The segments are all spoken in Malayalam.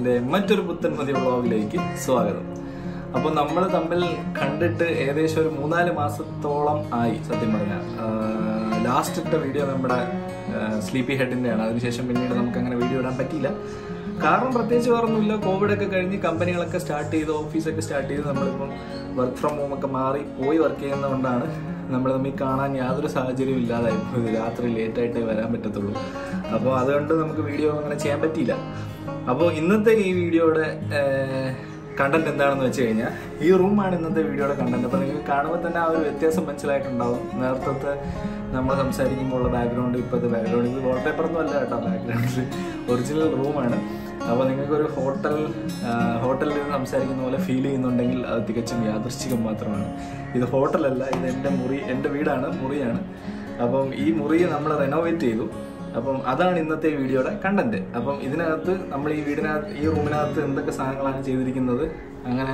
ബ്ലോഗ്സിന്റെ മറ്റൊരു പുത്തൻ മതി ബ്ലോഗിലേക്ക് സ്വാഗതം അപ്പോൾ നമ്മൾ തമ്മിൽ കണ്ടിട്ട് ഏകദേശം ഒരു മൂന്നാല് മാസത്തോളം ആയി സത്യം പറഞ്ഞാൽ ലാസ്റ്റ് ഇട്ട വീഡിയോ നമ്മുടെ സ്ലീപ്പി ഹെഡിൻ്റെയാണ് അതിനുശേഷം പിന്നീട് നമുക്ക് അങ്ങനെ വീഡിയോ ഇടാൻ പറ്റിയില്ല കാരണം പ്രത്യേകിച്ച് വേറൊന്നുമില്ല കോവിഡ് ഒക്കെ കഴിഞ്ഞ് കമ്പനികളൊക്കെ സ്റ്റാർട്ട് ചെയ്ത് ഓഫീസൊക്കെ സ്റ്റാർട്ട് ചെയ്ത് നമ്മളിപ്പം വർക്ക് ഫ്രം ഹോം ഒക്കെ മാറി പോയി വർക്ക് ചെയ്യുന്നതുകൊണ്ടാണ് നമ്മൾ തമ്മിൽ കാണാൻ യാതൊരു സാഹചര്യവും ഇല്ലാതായി പോയത് രാത്രി ലേറ്റ് ആയിട്ടേ വരാൻ പറ്റത്തുള്ളൂ അപ്പോൾ അതുകൊണ്ട് നമുക്ക് വീഡിയോ അങ്ങനെ ചെയ്യാൻ പറ്റിയില്ല അപ്പോൾ ഇന്നത്തെ ഈ വീഡിയോയുടെ കണ്ടന്റ് എന്താണെന്ന് വെച്ച് കഴിഞ്ഞാൽ ഈ റൂമാണ് ഇന്നത്തെ വീഡിയോയുടെ കണ്ടന്റ് അപ്പോൾ നിങ്ങൾക്ക് കാണുമ്പോൾ തന്നെ ആ ഒരു വ്യത്യാസം മനസ്സിലായിട്ടുണ്ടാവും നേരത്തെ നമ്മൾ സംസാരിക്കുമ്പോൾ ഉള്ള ബാക്ക്ഗ്രൗണ്ട് ഇപ്പോഴത്തെ ബാക്ക്ഗ്രൗണ്ട് ഇത് വാൾപേപ്പർ ഒന്നും അല്ല കേട്ടോ ബാക്ക്ഗ്രൗണ്ട് ഒറിജിനൽ റൂമാണ് അപ്പോൾ നിങ്ങൾക്കൊരു ഹോട്ടൽ ഹോട്ടലിൽ നിന്ന് സംസാരിക്കുന്ന പോലെ ഫീൽ ചെയ്യുന്നുണ്ടെങ്കിൽ അത് തികച്ചും യാദൃശ്ചികം മാത്രമാണ് ഇത് ഹോട്ടലല്ല ഇത് എൻ്റെ മുറി എൻ്റെ വീടാണ് മുറിയാണ് അപ്പം ഈ മുറി നമ്മൾ റെനോവേറ്റ് ചെയ്തു അപ്പം അതാണ് ഇന്നത്തെ വീഡിയോയുടെ കണ്ടന്റ് അപ്പം ഇതിനകത്ത് നമ്മൾ ഈ വീടിനകത്ത് ഈ റൂമിനകത്ത് എന്തൊക്കെ സാധനങ്ങളാണ് ചെയ്തിരിക്കുന്നത് അങ്ങനെ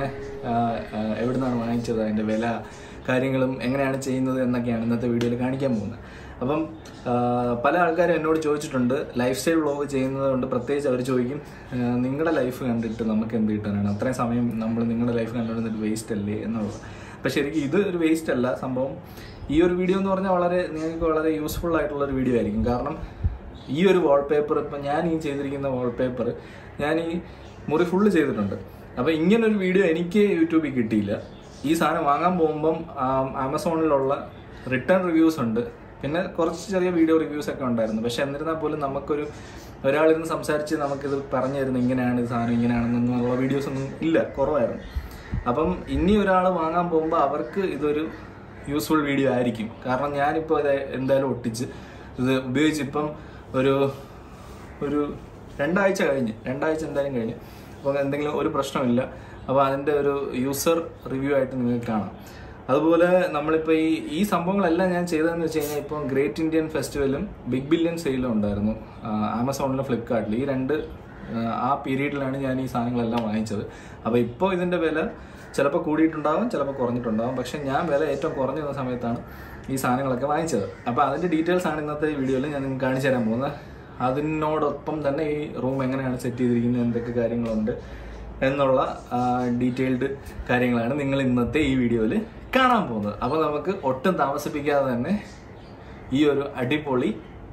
എവിടെ നിന്നാണ് വാങ്ങിച്ചത് അതിൻ്റെ വില കാര്യങ്ങളും എങ്ങനെയാണ് ചെയ്യുന്നത് എന്നൊക്കെയാണ് ഇന്നത്തെ വീഡിയോയിൽ കാണിക്കാൻ പോകുന്നത് അപ്പം ആ, പല ആൾക്കാരും എന്നോട് ചോദിച്ചിട്ടുണ്ട് ലൈഫ് സ്റ്റൈൽ വ്ളോഗ് ചെയ്യുന്നത് കൊണ്ട് പ്രത്യേകിച്ച് അവർ ചോദിക്കും ആ, നിങ്ങളുടെ ലൈഫ് കണ്ടിട്ട് നമുക്ക് എന്ത് കിട്ടാനാണ് അത്രയും സമയം നമ്മൾ നിങ്ങളുടെ ലൈഫ് കണ്ടുകൊണ്ടിട്ട് വേസ്റ്റ് അല്ലേ എന്നുള്ളത് അപ്പം ശരിക്കും ഇത് ഒരു വേസ്റ്റ് അല്ല സംഭവം ഈ ഒരു വീഡിയോ എന്ന് പറഞ്ഞാൽ വളരെ നിങ്ങൾക്ക് വളരെ യൂസ്ഫുൾ ആയിട്ടുള്ള ഒരു വീഡിയോ ആയിരിക്കും കാരണം ഈ ഒരു വാൾപേപ്പർ ഇപ്പം ഞാൻ ഈ ചെയ്തിരിക്കുന്ന വാൾപേപ്പർ ഞാൻ ഈ മുറി ഫുള്ള് ചെയ്തിട്ടുണ്ട് അപ്പോൾ ഇങ്ങനൊരു വീഡിയോ എനിക്ക് യൂട്യൂബിൽ കിട്ടിയില്ല ഈ സാധനം വാങ്ങാൻ പോകുമ്പം ആം, ആമസോണിലുള്ള റിട്ടേൺ റിവ്യൂസ് ഉണ്ട് പിന്നെ കുറച്ച് ചെറിയ വീഡിയോ റിവ്യൂസ് ഒക്കെ ഉണ്ടായിരുന്നു പക്ഷെ എന്നിരുന്നാൽ പോലും നമുക്കൊരു ഒരാളിരുന്ന് സംസാരിച്ച് നമുക്കിത് പറഞ്ഞു തരുന്നത് ഇങ്ങനെയാണ് ഈ സാധനം ഇങ്ങനെയാണെന്നുള്ള വീഡിയോസ് ഒന്നും ഇല്ല കുറവായിരുന്നു അപ്പം ഇനി ഒരാൾ വാങ്ങാൻ പോകുമ്പോൾ അവർക്ക് ഇതൊരു യൂസ്ഫുൾ വീഡിയോ ആയിരിക്കും കാരണം ഞാനിപ്പോൾ ഇത് എന്തായാലും ഒട്ടിച്ച് ഇത് ഉപയോഗിച്ച് ഇപ്പം ഒരു ഒരു രണ്ടാഴ്ച കഴിഞ്ഞ് രണ്ടാഴ്ച എന്തായാലും കഴിഞ്ഞ് അപ്പോൾ എന്തെങ്കിലും ഒരു പ്രശ്നമില്ല അപ്പോൾ അതിൻ്റെ ഒരു യൂസർ റിവ്യൂ ആയിട്ട് നിങ്ങൾക്ക് കാണാം അതുപോലെ നമ്മളിപ്പോൾ ഈ ഈ സംഭവങ്ങളെല്ലാം ഞാൻ ചെയ്തതെന്ന് വെച്ച് കഴിഞ്ഞാൽ ഇപ്പം ഗ്രേറ്റ് ഇന്ത്യൻ ഫെസ്റ്റിവലും ബിഗ് ബില്യൺ സെയിലും ഉണ്ടായിരുന്നു ആമസോണിലും ഫ്ലിപ്കാർട്ടിൽ ഈ രണ്ട് ആ, ആ പീരീഡിലാണ് ഞാൻ ഈ സാധനങ്ങളെല്ലാം വാങ്ങിച്ചത് അപ്പോൾ ഇപ്പോൾ ഇതിൻ്റെ വില ചിലപ്പോൾ കൂടിയിട്ടുണ്ടാവും ചിലപ്പോൾ കുറഞ്ഞിട്ടുണ്ടാവും പക്ഷേ ഞാൻ വില ഏറ്റവും കുറഞ്ഞ വന്ന സമയത്താണ് ഈ സാധനങ്ങളൊക്കെ വാങ്ങിച്ചത് അപ്പോൾ അതിൻ്റെ ഡീറ്റെയിൽസ് ആണ് ഇന്നത്തെ വീഡിയോയിൽ ഞാൻ നിങ്ങൾക്ക് കാണിച്ചു തരാൻ പോകുന്നത് അതിനോടൊപ്പം തന്നെ ഈ റൂം എങ്ങനെയാണ് സെറ്റ് ചെയ്തിരിക്കുന്നത് എന്തൊക്കെ കാര്യങ്ങളുണ്ട് എന്നുള്ള ഡീറ്റെയിൽഡ് കാര്യങ്ങളാണ് നിങ്ങൾ ഇന്നത്തെ ഈ വീഡിയോയിൽ കാണാൻ പോകുന്നത് അപ്പോൾ നമുക്ക് ഒട്ടും താമസിപ്പിക്കാതെ തന്നെ ഈ ഒരു അടിപൊളി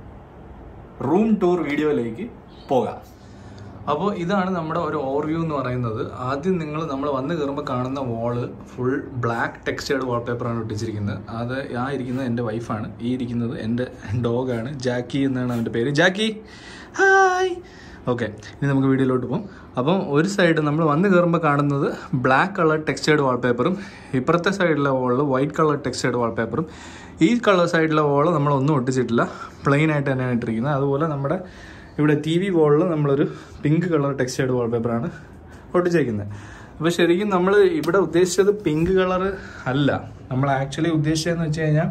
റൂം ടൂർ വീഡിയോയിലേക്ക് പോകാം അപ്പോൾ ഇതാണ് നമ്മുടെ ഒരു ഓവർവ്യൂ എന്ന് പറയുന്നത് ആദ്യം നിങ്ങൾ നമ്മൾ വന്ന് കയറുമ്പോൾ കാണുന്ന വാള് ഫുൾ ബ്ലാക്ക് ടെക്സ്റ്റേർഡ് വാൾപേപ്പറാണ് ഒട്ടിച്ചിരിക്കുന്നത് അത് ആ ഇരിക്കുന്നത് എൻ്റെ വൈഫാണ് ഈ ഇരിക്കുന്നത് എൻ്റെ ഡോഗാണ് ജാക്കി എന്നാണ് അവൻ്റെ പേര് ജാക്കി ഹായ് ഓക്കെ ഇനി നമുക്ക് വീഡിയോയിലോട്ട് പോകും അപ്പം ഒരു സൈഡ് നമ്മൾ വന്ന് കയറുമ്പോൾ കാണുന്നത് ബ്ലാക്ക് കളർ ടെക്സ്റ്റേർഡ് വാൾപേപ്പറും ഇപ്പുറത്തെ സൈഡിലെ വാളിൽ വൈറ്റ് കളർ ടെക്സ്റ്റേർഡ് വാൾപേപ്പറും ഈ കളർ സൈഡിലെ വാള് നമ്മളൊന്നും ഒട്ടിച്ചിട്ടില്ല പ്ലെയിൻ ആയിട്ട് തന്നെയാണ് ഇട്ടിരിക്കുന്നത് അതുപോലെ നമ്മുടെ ഇവിടെ ടി വി വോളിൽ നമ്മളൊരു പിങ്ക് കളർ ടെക്സ്റ്റൈഡ് വാൾപേപ്പറാണ് ഒട്ടിച്ചേക്കുന്നത് അപ്പോൾ ശരിക്കും നമ്മൾ ഇവിടെ ഉദ്ദേശിച്ചത് പിങ്ക് കളർ അല്ല നമ്മൾ ആക്ച്വലി ഉദ്ദേശിച്ചതെന്ന് വെച്ച് കഴിഞ്ഞാൽ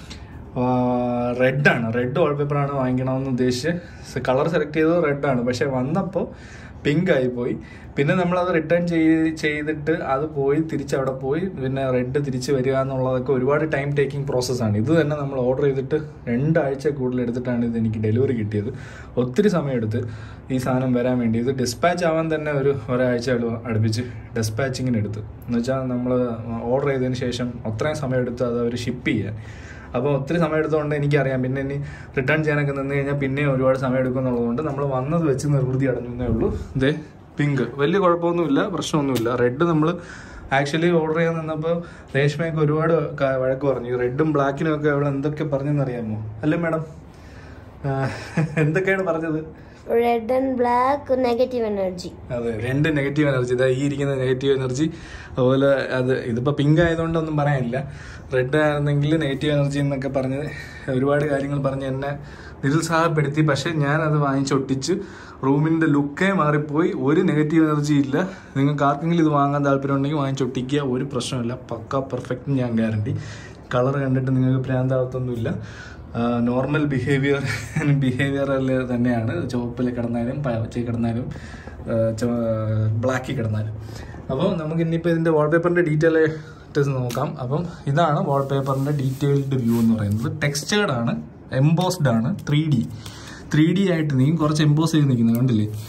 റെഡാണ് റെഡ് വാൾപേപ്പറാണ് വാങ്ങിക്കണമെന്ന് ഉദ്ദേശിച്ച് കളർ സെലക്ട് ചെയ്തത് റെഡാണ് പക്ഷെ വന്നപ്പോൾ പിങ്ക് ആയിപ്പോയി പിന്നെ നമ്മളത് റിട്ടേൺ ചെയ്ത് ചെയ്തിട്ട് അത് പോയി തിരിച്ച് അവിടെ പോയി പിന്നെ റെഡ് തിരിച്ച് വരിക എന്നുള്ളതൊക്കെ ഒരുപാട് ടൈം ടേക്കിംഗ് പ്രോസസ്സാണ് ഇത് തന്നെ നമ്മൾ ഓർഡർ ചെയ്തിട്ട് രണ്ടാഴ്ച കൂടുതൽ എടുത്തിട്ടാണ് ഇത് എനിക്ക് ഡെലിവറി കിട്ടിയത് ഒത്തിരി സമയമെടുത്ത് ഈ സാധനം വരാൻ വേണ്ടി ഇത് ഡിസ്പാച്ച് ആവാൻ തന്നെ ഒരു ഒരാഴ്ച അടു- അടുപ്പിച്ച് ഡിസ്പാച്ചിങ്ങിന് എടുത്ത് എന്ന് വെച്ചാൽ നമ്മൾ ഓർഡർ ചെയ്തതിന് ശേഷം അത്രയും സമയമെടുത്ത് അത് അവർ ഷിപ്പ് ചെയ്യാൻ അപ്പോൾ ഒത്തിരി സമയം എടുത്തുകൊണ്ട് എനിക്കറിയാം പിന്നെ ഇനി റിട്ടേൺ ചെയ്യാനൊക്കെ നിന്ന് കഴിഞ്ഞാൽ പിന്നെ ഒരുപാട് സമയം എടുക്കും എന്നുള്ളതുകൊണ്ട് നമ്മൾ വന്നത് വെച്ച് നിർവൃതി അടഞ്ഞേ ഉള്ളൂ ഇതേ പിങ്ക് വലിയ കുഴപ്പമൊന്നുമില്ല പ്രശ്നമൊന്നുമില്ല റെഡ് നമ്മൾ ആക്ച്വലി ഓർഡർ ചെയ്യാൻ നിന്നപ്പോൾ രേഷ്മയൊക്കെ ഒരുപാട് ക- വഴക്ക് പറഞ്ഞു ഈ റെഡും ബ്ലാക്കിനും ഒക്കെ അവൾ എന്തൊക്കെ പറഞ്ഞെന്നറിയാമോ അല്ലേ മാഡം എന്തൊക്കെയാണ് പറഞ്ഞത് red and black negative energy അതെ രണ്ട് നെഗറ്റീവ് എനർജി ഇതാ ഈ ഇരിക്കുന്ന നെഗറ്റീവ് എനർജി അതുപോലെ അത് ഇതിപ്പോൾ പിങ്ക് ആയതുകൊണ്ടൊന്നും പറയാനില്ല റെഡ് ആയിരുന്നെങ്കിൽ നെഗറ്റീവ് എനർജി എന്നൊക്കെ പറഞ്ഞ് ഒരുപാട് കാര്യങ്ങൾ പറഞ്ഞ് എന്നെ നിരുത്സാഹപ്പെടുത്തി പക്ഷേ ഞാൻ അത് വാങ്ങിച്ചൊട്ടിച്ച് റൂമിൻ്റെ ലുക്കേ മാറിപ്പോയി ഒരു നെഗറ്റീവ് എനർജി ഇല്ല നിങ്ങൾക്ക് ആർക്കെങ്കിലും ഇത് വാങ്ങാൻ താല്പര്യം ഉണ്ടെങ്കിൽ വാങ്ങിച്ചൊട്ടിക്കുക ഒരു പ്രശ്നമില്ല പക്ക പെർഫെക്റ്റ് ഞാൻ ഗ്യാരണ്ടി കളർ കണ്ടിട്ട് നിങ്ങൾക്ക് ഭ്രാന്താവത്തൊന്നുമില്ല നോർമൽ ബിഹേവിയർ ബിഹേവിയറിൽ തന്നെയാണ് ചുവപ്പിൽ കിടന്നാലും പച്ചയിൽ കിടന്നാലും ബ്ലാക്കിൽ കിടന്നാലും അപ്പോൾ നമുക്ക് ഇനിയിപ്പോൾ ഇതിൻ്റെ വാൾപേപ്പറിൻ്റെ ഡീറ്റെയിൽ ആയിട്ട് നോക്കാം അപ്പം ഇതാണ് വാൾപേപ്പറിൻ്റെ ഡീറ്റെയിൽഡ് വ്യൂ എന്ന് പറയുന്നത് ടെക്സ്റ്റേർഡ് ആണ് എംബോസ്ഡ് ആണ് ത്രീ ഡി ത്രീ ഡി ആയിട്ട് നീ കുറച്ച് എംബോസ് ചെയ്ത് നിൽക്കുന്നത് കണ്ടില്ലേ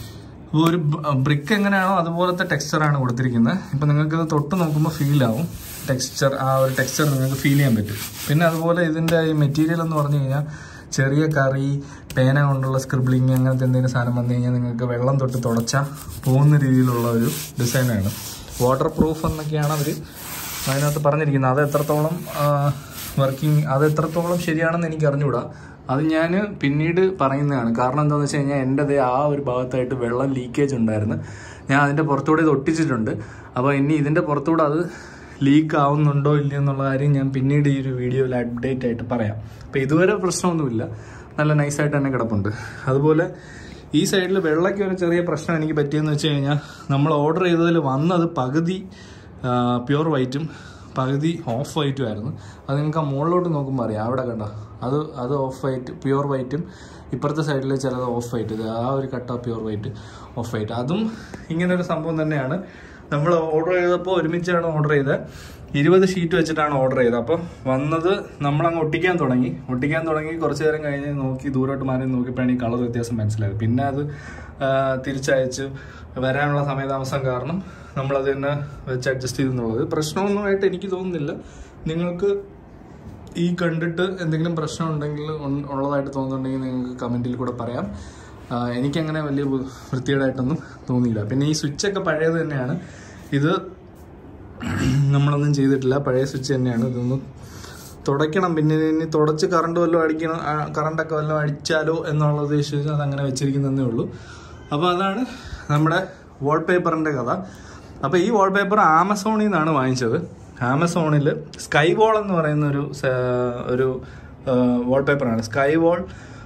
അപ്പോൾ ഒരു ബ്രിക്ക് എങ്ങനെയാണോ അതുപോലത്തെ ടെക്സ്ചറാണ് കൊടുത്തിരിക്കുന്നത് ഇപ്പം നിങ്ങൾക്ക് ഇത് തൊട്ട് നോക്കുമ്പോൾ ഫീൽ ആവും ടെക്സ്ചർ ആ ഒരു ടെക്സ്ചർ നിങ്ങൾക്ക് ഫീൽ ചെയ്യാൻ പറ്റും പിന്നെ അതുപോലെ ഇതിൻ്റെ ഈ മെറ്റീരിയൽ എന്ന് പറഞ്ഞു കഴിഞ്ഞാൽ ചെറിയ കറി പേന കൊണ്ടുള്ള സ്ക്രിബ്ലിങ് അങ്ങനത്തെ എന്തെങ്കിലും സാധനം വന്നു കഴിഞ്ഞാൽ നിങ്ങൾക്ക് വെള്ളം തൊട്ട് തുടച്ചാൽ പോകുന്ന രീതിയിലുള്ള ഒരു ഡിസൈനാണ് വാട്ടർ പ്രൂഫ് എന്നൊക്കെയാണ് അവർ അതിനകത്ത് പറഞ്ഞിരിക്കുന്നത് അത് എത്രത്തോളം വർക്കിംഗ് അത് എത്രത്തോളം ശരിയാണെന്ന് എനിക്ക് അറിഞ്ഞുകൂടാ അത് ഞാൻ പിന്നീട് പറയുന്നതാണ് കാരണം എന്താണെന്ന് വെച്ച് കഴിഞ്ഞാൽ എൻ്റെ ദേ ആ ഒരു ഭാഗത്തായിട്ട് വെള്ളം ലീക്കേജ് ഉണ്ടായിരുന്നു ഞാൻ അതിൻ്റെ പുറത്തൂടെ ഇത് ഒട്ടിച്ചിട്ടുണ്ട് അപ്പോൾ ഇനി ഇതിൻ്റെ പുറത്തൂടെ അത് ലീക്ക് ആവുന്നുണ്ടോ ഇല്ലയോ എന്നുള്ള കാര്യം ഞാൻ പിന്നീട് ഈ ഒരു വീഡിയോയിൽ അപ്ഡേറ്റ് ആയിട്ട് പറയാം അപ്പോൾ ഇതുവരെ പ്രശ്നമൊന്നുമില്ല നല്ല നൈസായിട്ട് തന്നെ കിടപ്പുണ്ട് അതുപോലെ ഈ സൈഡിൽ വെള്ളയ്ക്ക് ഒരു ചെറിയ പ്രശ്നം എനിക്ക് പറ്റിയെന്ന് വെച്ച് കഴിഞ്ഞാൽ നമ്മൾ ഓർഡർ ചെയ്തതിൽ വന്നത് പകുതി പ്യുവർ വൈറ്റും പകുതി ഓഫ് വൈറ്റും ആയിരുന്നു അത് നിങ്ങൾക്ക് ആ മുകളിലോട്ട് നോക്കുമ്പോൾ അറിയാം അവിടെ കണ്ട അത് അത് ഓഫ് വൈറ്റ് പ്യുവർ വൈറ്റും ഇപ്പുറത്തെ സൈഡിൽ ചിലത് ഓഫ് വൈറ്റ് ഇത് ആ ഒരു കട്ട പ്യുവർ വൈറ്റ് ഓഫ് വൈറ്റ് അതും ഇങ്ങനെ ഒരു സംഭവം തന്നെയാണ് നമ്മൾ ഓർഡർ ചെയ്തപ്പോൾ ഒരുമിച്ചാണ് ഓർഡർ ചെയ്തത് ഇരുപത് ഷീറ്റ് വെച്ചിട്ടാണ് ഓർഡർ ചെയ്തത് അപ്പോൾ വന്നത് നമ്മളങ്ങ് ഒട്ടിക്കാൻ തുടങ്ങി ഒട്ടിക്കാൻ തുടങ്ങി കുറച്ച് നേരം കഴിഞ്ഞ് നോക്കി ദൂരോട്ട് മാറി നോക്കിയപ്പോഴാണ് ഈ കളർ വ്യത്യാസം മനസ്സിലായത് പിന്നെ അത് ആ, തിരിച്ചയച്ച് വരാനുള്ള സമയതാമസം കാരണം നമ്മളത് തന്നെ വെച്ച് അഡ്ജസ്റ്റ് ചെയ്തെന്നുള്ളത് പ്രശ്നമൊന്നുമായിട്ട് എനിക്ക് തോന്നുന്നില്ല നിങ്ങൾക്ക് ഈ കണ്ടിട്ട് എന്തെങ്കിലും പ്രശ്നം ഉണ്ടെങ്കിൽ ഉൺ- ഉള്ളതായിട്ട് തോന്നുന്നുണ്ടെങ്കിൽ നിങ്ങൾക്ക് കമൻറ്റിൽ കൂടെ പറയാം ആ, എനിക്കങ്ങനെ വലിയ വൃ- വൃത്തികേടായിട്ടൊന്നും തോന്നിയില്ല പിന്നെ ഈ സ്വിച്ചൊക്കെ പഴയത് തന്നെയാണ് ഇത് നമ്മളൊന്നും ചെയ്തിട്ടില്ല പഴയ സ്വിച്ച് തന്നെയാണ് ഇതൊന്ന് തുടയ്ക്കണം പിന്നെ ഇനി തുടച്ച് കറണ്ട് വല്ലതും അടിക്കണം ആ, കറണ്ടൊക്കെ വല്ലതും അടിച്ചാലോ എന്നുള്ള ഉദ്ദേശിച്ച് അത് അങ്ങനെ വെച്ചിരിക്കുന്നതേ ഉള്ളൂ അപ്പോൾ അതാണ് നമ്മുടെ വാൾപേപ്പറിൻ്റെ കഥ അപ്പോൾ ഈ വാൾപേപ്പർ ആമസോണിൽ നിന്നാണ് വാങ്ങിച്ചത് ആമസോണിൽ സ്കൈ വോൾ എന്ന് പറയുന്ന ഒരു സ- ഒരു വാൾപേപ്പറാണ് സ്കൈ വോൾ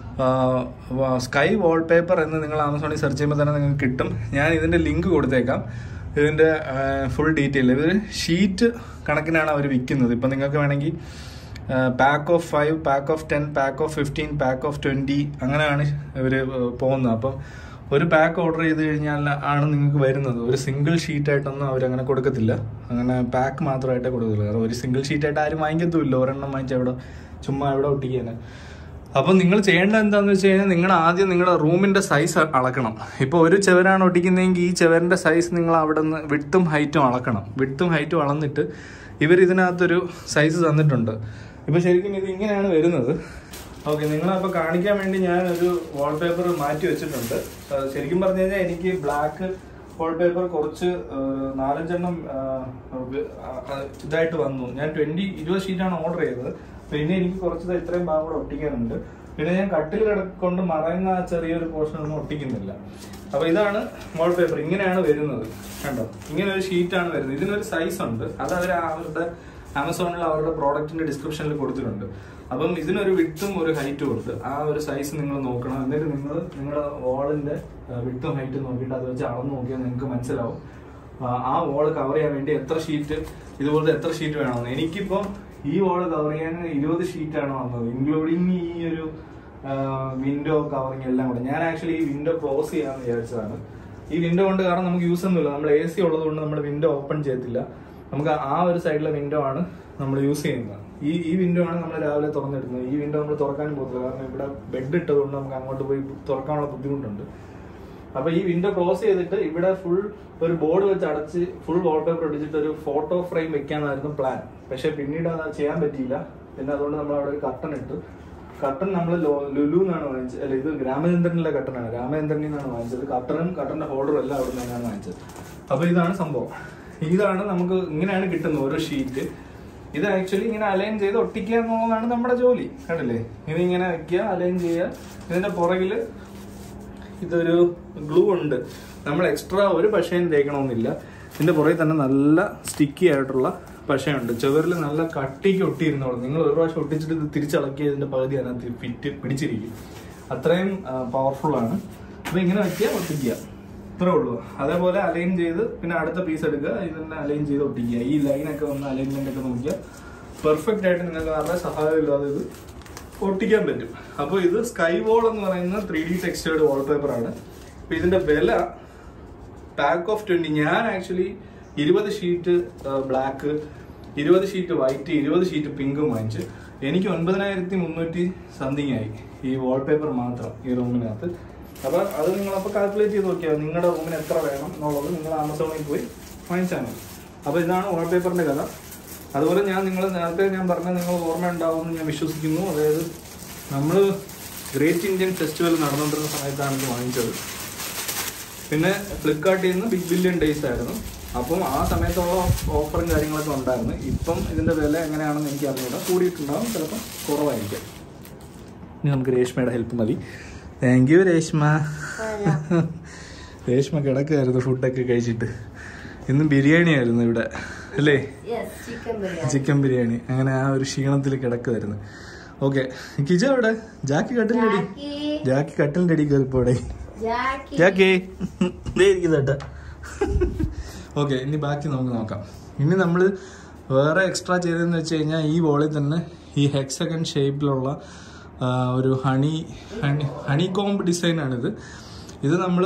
സ്കൈ വാൾപേപ്പർ എന്ന് നിങ്ങൾ ആമസോണിൽ സെർച്ച് ചെയ്യുമ്പോൾ തന്നെ നിങ്ങൾക്ക് കിട്ടും ഞാൻ ഇതിൻ്റെ ലിങ്ക് കൊടുത്തേക്കാം ഇതിൻ്റെ ഫുൾ ഡീറ്റെയിൽ ഇത് ഷീറ്റ് കണക്കിനാണ് അവർ വിൽക്കുന്നത് ഇപ്പം നിങ്ങൾക്ക് വേണമെങ്കിൽ pack of five pack of ten pack of fifteen pack of twenty അങ്ങനെയാണ് ഇവർ പോകുന്നത് അപ്പം ഒരു പാക്ക് ഓർഡർ ചെയ്ത് കഴിഞ്ഞാൽ ആണ് നിങ്ങൾക്ക് വരുന്നത് ഒരു സിംഗിൾ ഷീറ്റായിട്ടൊന്നും അവരങ്ങനെ കൊടുക്കത്തില്ല അങ്ങനെ പാക്ക് മാത്രമായിട്ടേ കൊടുക്കത്തില്ല കാരണം ഒരു സിംഗിൾ ഷീറ്റായിട്ട് ആരും വാങ്ങിക്കത്തുമില്ല ഒരെണ്ണം വാങ്ങിച്ചാൽ അവിടെ ചുമ്മാ എവിടെ ഒട്ടിക്കാന് അപ്പം നിങ്ങൾ ചെയ്യേണ്ടത് എന്താന്ന് വെച്ച് കഴിഞ്ഞാൽ നിങ്ങൾ ആദ്യം നിങ്ങളുടെ റൂമിന്റെ സൈസ് അളക്കണം ഇപ്പോൾ ഒരു ചെവരാണ് ഒട്ടിക്കുന്നതെങ്കിൽ ഈ ചെവറിന്റെ സൈസ് നിങ്ങൾ അവിടെ നിന്ന് വിട്ടും ഹൈറ്റും അളക്കണം വിട്ടും ഹൈറ്റും അളന്നിട്ട് ഇവർ ഇതിനകത്തൊരു സൈസ് തന്നിട്ടുണ്ട് ഇപ്പൊ ശരിക്കും ഇത് ഇങ്ങനെയാണ് വരുന്നത് ഓക്കെ നിങ്ങളപ്പോൾ കാണിക്കാൻ വേണ്ടി ഞാൻ ഒരു വാൾപേപ്പർ മാറ്റി വെച്ചിട്ടുണ്ട് ആ, ശരിക്കും പറഞ്ഞു കഴിഞ്ഞാൽ എനിക്ക് ബ്ലാക്ക് വാൾപേപ്പർ കുറച്ച് ആ, നാലഞ്ചെണ്ണം ആ, വ- ആ, ആ, ഇതായിട്ട് വന്നു ഞാൻ ട്വന്റി ഇരുപത് ഷീറ്റാണ് ഓർഡർ ചെയ്തത് പിന്നെ എനിക്ക് കുറച്ച് ദേ ഇത്രയും ഭാഗം കൂടെ ഒട്ടിക്കാനുണ്ട് പിന്നെ ഞാൻ കട്ടിൽ കിടക്കൊണ്ട് മറയുന്ന ആ ചെറിയൊരു പോർഷൻ ഒന്നും ഒട്ടിക്കുന്നില്ല അപ്പൊ ഇതാണ് വാൾപേപ്പർ ഇങ്ങനെയാണ് വരുന്നത് കണ്ടോ ഇങ്ങനെ ഒരു ഷീറ്റാണ് വരുന്നത് ഇതിനൊരു സൈസ് ഉണ്ട് അത് അവർ അവരുടെ ആമസോണിൽ അവരുടെ പ്രോഡക്റ്റിന്റെ ഡിസ്ക്രിപ്ഷനിൽ കൊടുത്തിട്ടുണ്ട് അപ്പം ഇതിനൊരു വിട്ടും ഒരു ഹൈറ്റും ഉണ്ട് ആ ഒരു സൈസ് നിങ്ങൾ നോക്കണം എന്നിട്ട് നിങ്ങൾ നിങ്ങളുടെ വാളിന്റെ വിട്ടും ഹൈറ്റും നോക്കിയിട്ട് അത് വെച്ച് അളന്ന് നോക്കിയാൽ നിങ്ങൾക്ക് മനസ്സിലാവും ആ, ആ വാൾ കവർ ചെയ്യാൻ വേണ്ടി എത്ര ഷീറ്റ് ഇതുപോലത്തെ എത്ര ഷീറ്റ് വേണമെന്ന് എനിക്കിപ്പോ ഈ വാൾ കവർ ചെയ്യാൻ ഇരുപത് ഷീറ്റാണ് വന്നത് ഇൻക്ലൂഡിങ് ഈ ഒരു വിൻഡോ കവറിങ് എല്ലാം കൂടെ ഞാൻ ആക്ച്വലി ഈ വിൻഡോ ക്ലോസ് ചെയ്യാന്ന് വിചാരിച്ചതാണ് ഈ വിൻഡോ കൊണ്ട് കാരണം നമുക്ക് യൂസ് ഒന്നുമില്ല നമ്മൾ എ സി ഉള്ളത് കൊണ്ട് നമ്മൾ വിൻഡോ ഓപ്പൺ ചെയ്യത്തില്ല നമുക്ക് ആ ഒരു സൈഡിലെ വിൻഡോ ആണ് നമ്മൾ യൂസ് ചെയ്യുന്നത് ഈ ഈ വിൻഡോ ആണ് നമ്മൾ രാവിലെ തുറന്നിടുന്നത് ഈ വിൻഡോ നമ്മൾ തുറക്കാനും പോകത്തില്ല കാരണം ഇവിടെ ബെഡ് ഇട്ടതുകൊണ്ട് നമുക്ക് അങ്ങോട്ട് പോയി തുറക്കാനുള്ള ബുദ്ധിമുട്ടുണ്ട് അപ്പൊ ഈ വിൻഡോ ക്ലോസ് ചെയ്തിട്ട് ഇവിടെ ഫുൾ ഒരു ബോർഡ് വെച്ച് അടച്ച് ഫുൾ വാൾപേപ്പർ ഒട്ടിച്ചിട്ട് ഒരു ഫോട്ടോ ഫ്രെയിം വെക്കാന്നായിരുന്നു പ്ലാൻ പക്ഷെ പിന്നീട് അത് ചെയ്യാൻ പറ്റിയില്ല പിന്നെ അതുകൊണ്ട് നമ്മൾ അവിടെ ഒരു കട്ടൺ ഇട്ടു കട്ടൺ നമ്മൾ ലുലു എന്നാണ് വാങ്ങിച്ചത് അല്ല ഇത് രാമചന്ദ്രനിലെ കട്ടനാണ് രാമചന്ദ്രനിൽ നിന്നാണ് വാങ്ങിച്ചത് കട്ടണും കട്ടന്റെ ഹോൾഡറും എല്ലാം അവിടെ നിന്നാണ് വാങ്ങിച്ചത് അപ്പൊ ഇതാണ് സംഭവം ഇതാണ് നമുക്ക് ഇങ്ങനെയാണ് കിട്ടുന്നത് ഓരോ ഷീറ്റ് ഇത് ആക്ച്വലി ഇങ്ങനെ അലൈൻ ചെയ്ത് ഒട്ടിക്കുക എന്നുള്ളതാണ് നമ്മുടെ ജോലി കണ്ടില്ലേ ഇത് ഇങ്ങനെ വെക്കുക അലൈൻ ചെയ്യുക ഇതിന്റെ പുറകില് ഇതൊരു ഗ്ലൂ ഉണ്ട് നമ്മൾ എക്സ്ട്രാ ഒരു പശയും തേക്കണമെന്നില്ല ഇതിന്റെ പുറകെ തന്നെ നല്ല സ്റ്റിക്കി ആയിട്ടുള്ള പശയുണ്ട് ചുവരിൽ നല്ല കട്ടിക്ക് ഒട്ടിയിരുന്നോളും നിങ്ങൾ ഒരു പ്രാവശ്യം ഒട്ടിച്ചിട്ട് ഇത് തിരിച്ചിളക്കി ഇതിന്റെ പകുതി അതിനകത്ത് ഫിറ്റ് പിടിച്ചിരിക്കും അത്രയും പവർഫുൾ ആണ് അപ്പൊ ഇങ്ങനെ വെക്കുക ഒട്ടിക്കുക ഇത്രേ ഉള്ളൂ അതേപോലെ അലൈൻ ചെയ്ത് പിന്നെ അടുത്ത പീസ് എടുക്കുക ഇതിനെ അലൈൻ ചെയ്ത് ഒട്ടിക്കുക ഈ ലൈനൊക്കെ വന്ന് അലൈൻമെന്റ് ഒക്കെ നോക്കിയാൽ പെർഫെക്റ്റ് ആയിട്ട് നിങ്ങൾക്ക് ആരുടെ സഹായം ഇല്ലാതെ ഇത് ഒട്ടിക്കാൻ പറ്റും അപ്പോൾ ഇത് സ്കൈ വോൾ എന്ന് പറയുന്ന ത്രീ ഡി ടെക്സ്റ്റേർഡ് വാൾപേപ്പർ ആണ് അപ്പൊ ഇതിന്റെ വില പാക്ക് ഓഫ് ട്വന്റി ഞാൻ ആക്ച്വലി ഇരുപത് ഷീറ്റ് ബ്ലാക്ക് ഇരുപത് ഷീറ്റ് വൈറ്റ് ഇരുപത് ഷീറ്റ് പിങ്കും വാങ്ങിച്ച് എനിക്ക് ഒൻപതിനായിരത്തി മുന്നൂറ്റി സംതിങ് ആയി ഈ വാൾപേപ്പർ മാത്രം ഈ റൂമിനകത്ത് അപ്പോൾ അത് നിങ്ങളപ്പോൾ കാൽക്കുലേറ്റ് ചെയ്ത് നോക്കിയാൽ നിങ്ങളുടെ റൂമിന് എത്ര വേണം എന്നുള്ളത് നിങ്ങൾ ആമസോണിൽ പോയി വാങ്ങിച്ചാൽ മതി അപ്പോൾ ഇതാണ് വാൾപേപ്പറിൻ്റെ കഥ അതുപോലെ ഞാൻ നിങ്ങൾ നേരത്തെ ഞാൻ പറഞ്ഞ നിങ്ങൾ ഓർമ്മ ഉണ്ടാവുമെന്ന് ഞാൻ വിശ്വസിക്കുന്നു അതായത് നമ്മൾ ഗ്രേറ്റ് ഇന്ത്യൻ ഫെസ്റ്റിവൽ നടന്നുകൊണ്ടിരുന്ന സമയത്താണ് ഇത് വാങ്ങിച്ചത് പിന്നെ ഫ്ലിപ്കാർട്ടിൽ നിന്ന് ബിഗ് ബില്യൺ ഡേയ്സ് ആയിരുന്നു അപ്പം ആ സമയത്തുള്ള ഓഫറും കാര്യങ്ങളൊക്കെ ഉണ്ടായിരുന്നു ഇപ്പം ഇതിൻ്റെ വില എങ്ങനെയാണെന്ന് എനിക്ക് അറിഞ്ഞൂടാ കൂടിയിട്ടുണ്ടാവും ചിലപ്പം കുറവായിരിക്കും ഇനി നമുക്ക് രേഷ്മയുടെ ഹെൽപ്പ് മതി താങ്ക് യു രേഷ്മ രേഷ്മ കിടക്കുമായിരുന്നു ഫുഡൊക്കെ കഴിച്ചിട്ട് ഇന്ന് ബിരിയാണി ആയിരുന്നു ഇവിടെ അല്ലേ ചിക്കൻ ചിക്കൻ ബിരിയാണി അങ്ങനെ ആ ഒരു ക്ഷീണത്തിൽ കിടക്കുമായിരുന്നു ഓക്കെ കിജ അവിടെ ജാക്കി കട്ടിലിൻ്റെ അടി ജാക്കി കട്ടിലിൻ്റെ അടി കയറിപ്പോടെ ജാക്കി ദേ ഇരിക്കുന്നേട്ടാ ഓക്കെ ഇനി ബാക്കി നമുക്ക് നോക്കാം ഇനി നമ്മൾ വേറെ എക്സ്ട്രാ ചെയ്തതെന്ന് വെച്ച് കഴിഞ്ഞാൽ ഈ വോളിൽ തന്നെ ഈ ഹെക്സഗൺ ഷേപ്പിലുള്ള ആ, ഒരു ഹണി ഹണി ഹണി കോംബ് ഡിസൈനാണിത് ഇത് നമ്മൾ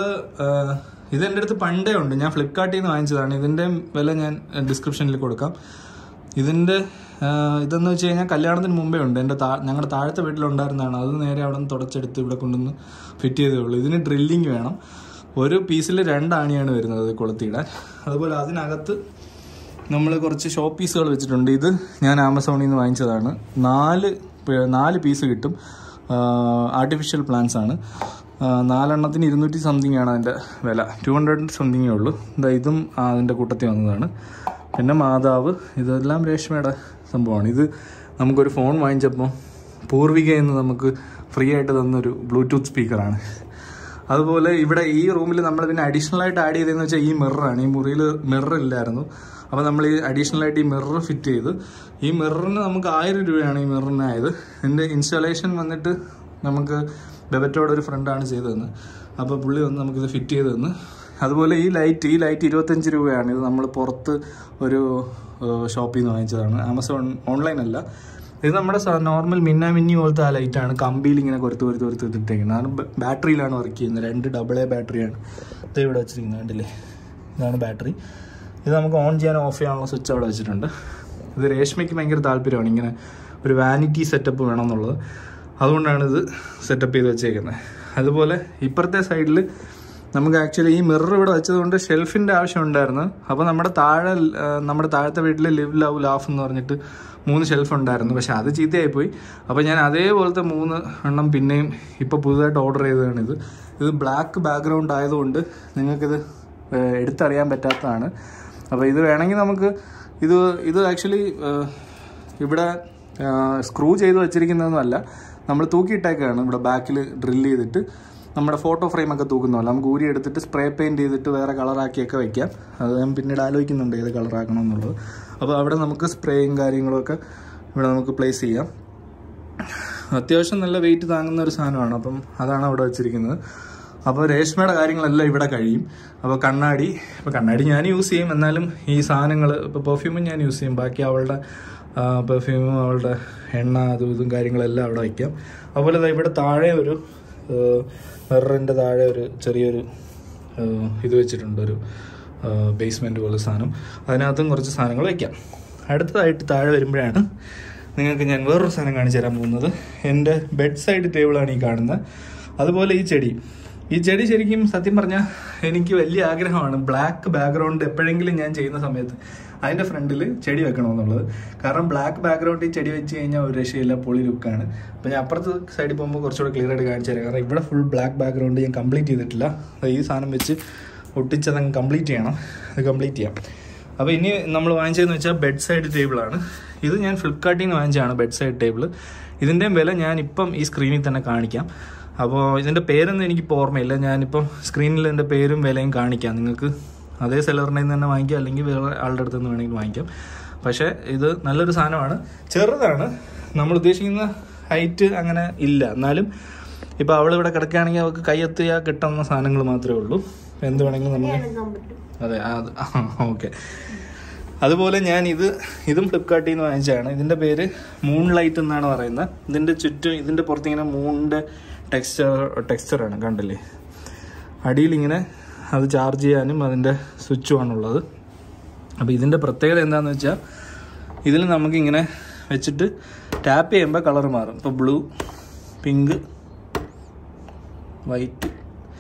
ഇത് എൻ്റെ അടുത്ത് പണ്ടേ ഉണ്ട് ഞാൻ ഫ്ലിപ്കാർട്ടിൽ നിന്ന് വാങ്ങിച്ചതാണ് ഇതിൻ്റെ വില ഞാൻ ഡിസ്ക്രിപ്ഷനിൽ കൊടുക്കാം ഇതിൻ്റെ ആ, ഇതെന്ന് വെച്ച് കഴിഞ്ഞാൽ കല്യാണത്തിന് മുമ്പേ ഉണ്ട് എൻ്റെ താ ഞങ്ങളുടെ താഴത്തെ വീട്ടിലുണ്ടായിരുന്നതാണ് അത് നേരെ അവിടെ നിന്ന് തുടച്ചെടുത്ത് ഇവിടെ കൊണ്ടുവന്ന് ഫിറ്റ് ചെയ്തേ ഉള്ളൂ ഇതിന് ഡ്രില്ലിങ് വേണം ഒരു പീസിൽ രണ്ടാണിയാണ് വരുന്നത് അത് കൊളുത്തിയിടാൻ അതുപോലെ അതിനകത്ത് നമ്മൾ കുറച്ച് ഷോ പീസുകൾ വെച്ചിട്ടുണ്ട് ഇത് ഞാൻ ആമസോണിൽ നിന്ന് വാങ്ങിച്ചതാണ് നാല് പേ- നാല് പീസ് കിട്ടും ആർട്ടിഫിഷ്യൽ പ്ലാന്റ്സ് ആണ് ആ, നാലെണ്ണത്തിന് ഇരുന്നൂറ്റി സംതിങ് ആണ് അതിൻ്റെ വില ടു ഹൺഡ്രഡ് സംതിങ്ങേ ഉള്ളൂ ഇതാ ഇതും ആ, അതിൻ്റെ കൂട്ടത്തിൽ വന്നതാണ് പിന്നെ മാതാവ് ഇതെല്ലാം രേഷ്മയുടെ സംഭവമാണ് ഇത് നമുക്കൊരു ഫോൺ വാങ്ങിച്ചപ്പോൾ പൂർവിക എന്ന് നമുക്ക് ഫ്രീ ആയിട്ട് തന്നൊരു ബ്ലൂടൂത്ത് സ്പീക്കറാണ് അതുപോലെ ഇവിടെ ഈ റൂമിൽ നമ്മൾ പിന്നെ അഡീഷണൽ ആയിട്ട് ആഡ് ചെയ്തതെന്ന് വെച്ചാൽ ഈ മിററാണ് ഈ മുറിയിൽ മിറർ ഇല്ലായിരുന്നു അപ്പോൾ നമ്മൾ ഈ അഡീഷണൽ ആയിട്ട് ഈ മിറർ ഫിറ്റ് ചെയ്തു ഈ മിററിന് നമുക്ക് ആയിരം രൂപയാണ് ഈ മിററിന് ആയത് ഇതിൻ്റെ ഇൻസ്റ്റാളേഷൻ വന്നിട്ട് നമുക്ക് ബെബറ്റോടെ ഒരു ഫ്രണ്ടാണ് ചെയ്തു തന്നത് അപ്പോൾ പുള്ളി വന്ന് നമുക്കിത് ഫിറ്റ് ചെയ്ത് തന്ന് അതുപോലെ ഈ ലൈറ്റ് ഈ ലൈറ്റ് ഇരുപത്തഞ്ച് രൂപയാണ് ഇത് നമ്മൾ പുറത്ത് ഒരു ഷോപ്പിൽ നിന്ന് വാങ്ങിച്ചതാണ് ആമസോൺ ഓൺലൈൻ അല്ല ഇത് നമ്മുടെ നോർമൽ മിന്ന മിന്നി പോലത്തെ ആ ലൈറ്റാണ് കമ്പിയിൽ ഇങ്ങനെ കൊരുത്ത് കൊരുത്ത് കൊരുത്ത് ഇട്ടിട്ടേക്കുന്നത് അത് ബ- ബാറ്ററിയിലാണ് വർക്ക് ചെയ്യുന്നത് രണ്ട് ഡബിൾ എ ബാറ്ററിയാണ് ഇത് ഇവിടെ വെച്ചിരിക്കുന്നത് കണ്ടില്ലേ ഇതാണ് ബാറ്ററി ഇത് നമുക്ക് ഓൺ ചെയ്യാൻ ഓഫ് ചെയ്യാനുള്ള സ്വിച്ച് അവിടെ വെച്ചിട്ടുണ്ട് ഇത് രേഷ്മയ്ക്ക് ഭയങ്കര താല്പര്യമാണ് ഇങ്ങനെ ഒരു വാനിറ്റി സെറ്റപ്പ് വേണം എന്നുള്ളത് അതുകൊണ്ടാണ് ഇത് സെറ്റപ്പ് ചെയ്ത് വെച്ചേക്കുന്നത് അതുപോലെ ഇപ്പുറത്തെ സൈഡിൽ നമുക്ക് ആക്ച്വലി ഈ മിറർ ഇവിടെ വെച്ചതുകൊണ്ട് ഷെൽഫിൻ്റെ ആവശ്യം ഉണ്ടായിരുന്നു അപ്പോൾ നമ്മുടെ താഴെ ആ, നമ്മുടെ താഴത്തെ വീട്ടിൽ ലിവ് ലവ് ലാഫ് എന്ന് പറഞ്ഞിട്ട് മൂന്ന് ഷെൽഫ് ഉണ്ടായിരുന്നു പക്ഷെ അത് ചീത്തയായി പോയി അപ്പോൾ ഞാൻ അതേപോലത്തെ മൂന്ന് എണ്ണം പിന്നെയും ഇപ്പോൾ പുതുതായിട്ട് ഓർഡർ ചെയ്തതാണ് ഇത് ഇത് ബ്ലാക്ക് ബാക്ക്ഗ്രൗണ്ട് ആയതുകൊണ്ട് നിങ്ങൾക്കിത് ആ, എടുത്തറിയാൻ പറ്റാത്തതാണ് അപ്പോൾ ഇത് വേണമെങ്കിൽ നമുക്ക് ഇത് ഇത് ആക്ച്വലി ഇവിടെ സ്ക്രൂ ചെയ്ത് വെച്ചിരിക്കുന്നതൊന്നുമല്ല നമ്മൾ തൂക്കിയിട്ടേക്കാണ് ഇവിടെ ബാക്കിൽ ഡ്രില്ല് ചെയ്തിട്ട് നമ്മുടെ ഫോട്ടോ ഫ്രെയിം ഒക്കെ തൂക്കുന്നതല്ല നമുക്ക് ഊരി എടുത്തിട്ട് സ്പ്രേ പെയിൻറ് ചെയ്തിട്ട് വേറെ കളറാക്കിയൊക്കെ വെക്കാം അത് ഞാൻ പിന്നീട് ആലോചിക്കുന്നുണ്ട് ഏത് കളറാക്കണം എന്നുള്ളത് അപ്പോൾ അവിടെ നമുക്ക് സ്പ്രേയും കാര്യങ്ങളൊക്കെ ഇവിടെ നമുക്ക് പ്ലേസ് ചെയ്യാം അത്യാവശ്യം നല്ല വെയിറ്റ് താങ്ങുന്ന ഒരു സാധനമാണ് അപ്പം അതാണ് അവിടെ വെച്ചിരിക്കുന്നത് അപ്പോൾ രേഷ്മയുടെ കാര്യങ്ങളെല്ലാം ഇവിടെ കഴിയും അപ്പോൾ കണ്ണാടി ഇപ്പോൾ കണ്ണാടി ഞാൻ യൂസ് ചെയ്യും എന്നാലും ഈ സാധനങ്ങൾ ഇപ്പോൾ പെർഫ്യൂമും ഞാൻ യൂസ് ചെയ്യും ബാക്കി അവളുടെ പെർഫ്യൂമും അവളുടെ എണ്ണ അതും ഇതും കാര്യങ്ങളെല്ലാം അവിടെ വയ്ക്കാം അതുപോലെ ദാ ഇവിടെ താഴെ ഒരു മിററിൻ്റെ താഴെ ഒരു ചെറിയൊരു ഏഹ്, ഇത് വെച്ചിട്ടുണ്ട് ഒരു ബേസ്മെൻറ്റ് പോലെ സാധനം അതിനകത്തും കുറച്ച് സാധനങ്ങൾ വയ്ക്കാം അടുത്തതായിട്ട് താഴെ വരുമ്പോഴാണ് നിങ്ങൾക്ക് ഞാൻ വേറൊരു സാധനം കാണിച്ചു തരാൻ പോകുന്നത് എൻ്റെ ബെഡ് സൈഡ് ടേബിളാണ് ഈ കാണുന്നത് അതുപോലെ ഈ ചെടി ഈ ചെടി ശരിക്കും സത്യം പറഞ്ഞാൽ എനിക്ക് വലിയ ആഗ്രഹമാണ് ബ്ലാക്ക് ബാക്ക്ഗ്രൗണ്ട് എപ്പോഴെങ്കിലും ഞാൻ ചെയ്യുന്ന സമയത്ത് അതിൻ്റെ ഫ്രണ്ടിൽ ചെടി വെക്കണമെന്നുള്ളത് കാരണം ബ്ലാക്ക് ബാക്ക്ഗ്രൗണ്ടിൽ ചെടി വെച്ച് കഴിഞ്ഞാൽ ഒരു രക്ഷയില്ല പൊളി ലുക്കാണ് അപ്പോൾ ഞാൻ അപ്പുറത്ത് സൈഡിൽ പോകുമ്പോൾ കുറച്ചുകൂടെ ക്ലിയർ ആയിട്ട് കാണിച്ചു തരാം കാരണം ഇവിടെ ഫുൾ ബ്ലാക്ക് ബാക്ക്ഗ്രൗണ്ട് ഞാൻ കംപ്ലീറ്റ് ചെയ്തിട്ടില്ല അപ്പോൾ ഈ സാധനം വെച്ച് ഒട്ടിച്ചതങ്ങ് കംപ്ലീറ്റ് ചെയ്യണം അത് കംപ്ലീറ്റ് ചെയ്യാം അപ്പോൾ ഇനി നമ്മൾ വാങ്ങിച്ചതെന്ന് വെച്ചാൽ ബെഡ് സൈഡ് ടേബിളാണ് ഇത് ഞാൻ ഫ്ലിപ്കാർട്ടിൽ നിന്ന് വാങ്ങിച്ചതാണ് ബെഡ് സൈഡ് ടേബിൾ ഇതിൻ്റെയും വില ഞാൻ ഇപ്പം ഈ സ്ക്രീനിൽ തന്നെ കാണിക്കാം അപ്പോൾ ഇതിൻ്റെ പേരൊന്നും എനിക്കിപ്പോൾ ഓർമ്മയില്ല ഞാനിപ്പം സ്ക്രീനിൽ എൻ്റെ പേരും വിലയും കാണിക്കാം നിങ്ങൾക്ക് അതേ സെലറിൻ്റെ നിന്ന് തന്നെ വാങ്ങിക്കാം അല്ലെങ്കിൽ വേറെ ആളുടെ അടുത്ത് നിന്ന് വേണമെങ്കിൽ വാങ്ങിക്കാം പക്ഷേ ഇത് നല്ലൊരു സാധനമാണ് ചെറുതാണ് നമ്മൾ ഉദ്ദേശിക്കുന്ന ഹൈറ്റ് അങ്ങനെ ഇല്ല എന്നാലും ഇപ്പോൾ അവൾ ഇവിടെ കിടക്കുകയാണെങ്കിൽ അവൾക്ക് കൈയെത്തിയാൽ കിട്ടുന്ന സാധനങ്ങൾ മാത്രമേ ഉള്ളൂ എന്ത് വേണമെങ്കിലും നമുക്ക് അതെ അത് ഓക്കെ അതുപോലെ ഞാൻ ഇത് ഇതും ഫ്ലിപ്കാർട്ടിൽ നിന്ന് വാങ്ങിച്ചതാണ് ഇതിൻ്റെ പേര് മൂൺ ലൈറ്റ് എന്നാണ് പറയുന്നത് ഇതിൻ്റെ ചുറ്റും ഇതിൻ്റെ പുറത്ത് ഇങ്ങനെ മൂണിൻ്റെ ടെക്സ്ചർ ടെക്സ്ചറാണ് കണ്ടില്ലേ അടിയിൽ ഇങ്ങനെ അത് ചാർജ് ചെയ്യാനും അതിൻ്റെ സ്വിച്ചുമാണുള്ളത് അപ്പോൾ ഇതിൻ്റെ പ്രത്യേകത എന്താണെന്ന് വെച്ചാൽ ഇതിൽ നമുക്കിങ്ങനെ വെച്ചിട്ട് ടാപ്പ് ചെയ്യുമ്പോൾ കളർ മാറും ഇപ്പോൾ ബ്ലൂ പിങ്ക് വൈറ്റ്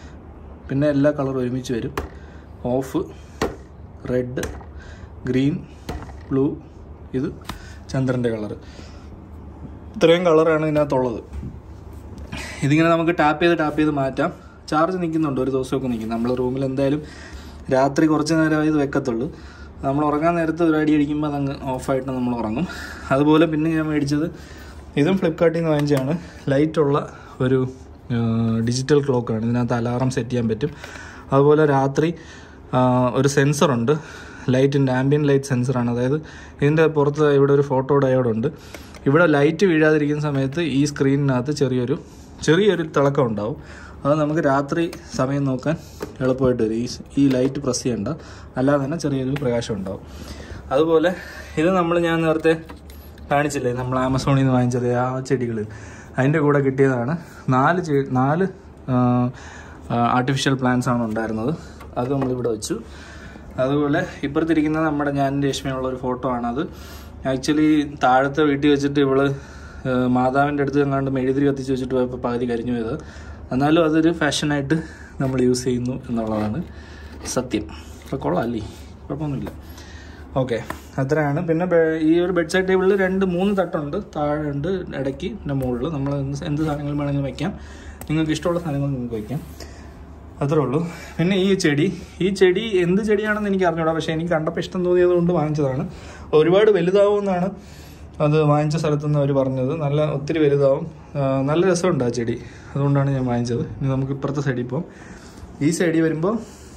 പിന്നെ എല്ലാ കളറും ഒരുമിച്ച് വരും ഓഫ് റെഡ് ഗ്രീൻ ബ്ലൂ ഇത് ചന്ദ്രൻ്റെ കളറ് ഇത്രയും കളറാണ് ഇതിനകത്തുള്ളത് ഇതിങ്ങനെ നമുക്ക് ടാപ്പ് ചെയ്ത് ടാപ്പ് ചെയ്ത് മാറ്റാം ചാർജ് നിൽക്കുന്നുണ്ട് ഒരു ദിവസമൊക്കെ നിൽക്കും നമ്മൾ റൂമിൽ എന്തായാലും രാത്രി കുറച്ച് നേരമേ ഇത് വെക്കത്തുള്ളൂ നമ്മൾ ഉറങ്ങാൻ നേരത്ത് ഒരു അടി അടിക്കുമ്പോൾ അതങ്ങ് ഓഫായിട്ട് നമ്മൾ ഉറങ്ങും അതുപോലെ പിന്നെ ഞാൻ മേടിച്ചത് ഇതും ഫ്ലിപ്കാർട്ടിൽ നിന്ന് വാങ്ങിച്ചതാണ് ലൈറ്റുള്ള ഒരു ഡിജിറ്റൽ ക്ലോക്കാണ് ഇതിനകത്ത് അലാറം സെറ്റ് ചെയ്യാൻ പറ്റും അതുപോലെ രാത്രി ആ, ഒരു സെൻസറുണ്ട് ലൈറ്റിൻ്റെ ആംബിയൻ ലൈറ്റ് സെൻസറാണ് അതായത് ഇതിൻ്റെ പുറത്ത് ഇവിടെ ഒരു ഫോട്ടോ ഡയോഡുണ്ട് ഇവിടെ ലൈറ്റ് വീഴാതിരിക്കുന്ന സമയത്ത് ഈ സ്ക്രീനിനകത്ത് ചെറിയൊരു ചെറിയൊരു തിളക്കം ഉണ്ടാവും അത് നമുക്ക് രാത്രി സമയം നോക്കാൻ എളുപ്പമായിട്ട് വരും ഈ സ്- ഈ ലൈറ്റ് പ്രസ് ചെയ്യണ്ട അല്ലാതെ തന്നെ ചെറിയൊരു പ്രകാശം ഉണ്ടാവും അതുപോലെ ഇത് നമ്മൾ ഞാൻ നേരത്തെ കാണിച്ചില്ലേ നമ്മൾ ആമസോണിൽ നിന്ന് വാങ്ങിച്ചത് ആ ചെടികൾ അതിൻ്റെ കൂടെ കിട്ടിയതാണ് നാല് ചെ നാല് ആർട്ടിഫിഷ്യൽ പ്ലാന്റ്സ് ആണ് ഉണ്ടായിരുന്നത് അത് നമ്മളിവിടെ വെച്ചു അതുപോലെ ഇപ്പുറത്തിരിക്കുന്നത് നമ്മുടെ ഞാൻ രശ്മിയുള്ള ഒരു ഫോട്ടോ ആണത് ആക്ച്വലി താഴത്തെ വീട്ടിൽ വെച്ചിട്ട് ഇവള് ഏഹ്, മാതാവിൻ്റെ അടുത്ത് എങ്ങാണ്ട് മെഴുതിരി കത്തിച്ച് വെച്ചിട്ട് പോയപ്പോൾ പകുതി കരിഞ്ഞു പോയത് എന്നാലും അതൊരു ഫാഷനായിട്ട് നമ്മൾ യൂസ് ചെയ്യുന്നു എന്നുള്ളതാണ് സത്യം അപ്പോൾ കൊള്ളാം അല്ലേ കുഴപ്പമൊന്നുമില്ല ഓക്കെ അത്രയാണ് പിന്നെ ബെ- ഈ ഒരു ബെഡ് സൈഡ് ടേബിളിൽ രണ്ട് മൂന്ന് തട്ടുണ്ട് താഴെ ഉണ്ട് ഇടയ്ക്ക് പിന്നെ മുകളിൽ നമ്മൾ എന്ത് എന്ത് സാധനങ്ങൾ വേണമെങ്കിലും വയ്ക്കാം നിങ്ങൾക്ക് ഇഷ്ടമുള്ള സാധനങ്ങൾ നിങ്ങൾക്ക് വയ്ക്കാം അത്രേ ഉള്ളൂ പിന്നെ ഈ ചെടി ഈ ചെടി എന്ത് ചെടിയാണെന്ന് എനിക്ക് അറിഞ്ഞൂടാ പക്ഷേ എനിക്ക് കണ്ടപ്പോൾ ഇഷ്ടം തോന്നിയത് കൊണ്ട് വാങ്ങിച്ചതാണ് ഒരുപാട് വലുതാവുമെന്നാണ് അത് വാങ്ങിച്ച സ്ഥലത്ത് നിന്ന് അവർ പറഞ്ഞത് നല്ല ഒത്തിരി വലുതാവും ആ, നല്ല രസമുണ്ട് ആ ചെടി അതുകൊണ്ടാണ് ഞാൻ വാങ്ങിച്ചത് ഇനി നമുക്ക് ഇപ്പുറത്തെ സൈഡിൽ പോകാം ഈ സൈഡിൽ വരുമ്പോൾ